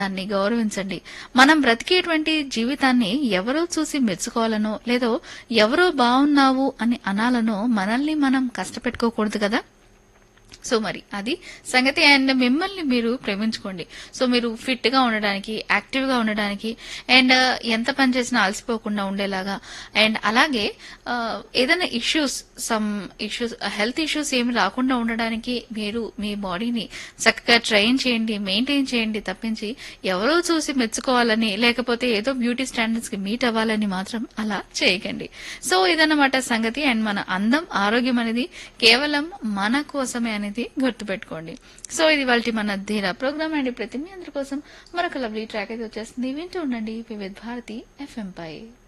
దాన్ని గౌరవించండి మనం బ్రతికేటువంటి జీవితాన్ని ఎవరో చూసి మెచ్చుకోవాలనో లేదో ఎవరో బాగున్నావు అని అనాలనో మనల్ని మనం కష్టపెట్టుకోకూడదు కదా సో మరి అది సంగతి అండ్ మిమ్మల్ని మీరు ప్రేమించుకోండి సో మీరు ఫిట్ గా ఉండడానికి యాక్టివ్ గా ఉండడానికి అండ్ ఎంత పని చేసినా అలసిపోకుండా ఉండేలాగా అండ్ అలాగే ఆ, ఏదైనా issues some issues health issues ఏమి రాకుండా ఉండడానికి మీరు మీ బాడీని చక్కగా ట్రైన్ చేయండి మెయింటైన్ చేయండి తప్పించి ఎవరో చూసి మెచ్చుకోవాలని లేకపోతే ఏదో బ్యూటీ స్టాండర్డ్స్ కి మీట్ అవ్వాలని మాత్రం అలా చేయకండి సో ఇదన్నమాట సంగతి అండ్ మన అందం ఆరోగ్యం అనేది కేవలం మన కోసమే అనేది గుర్తుపెట్టుకోండి సో ఇది వాళ్ళ మన ధీరా ప్రోగ్రామ్ అండ్ ప్రతి మీ అందరి కోసం మరొక లవ్లీ ట్రాక్ అయితే వచ్చేస్తుంది వింటూ ఉండండి వివిధ్ భారతి ఎఫ్ఎం పై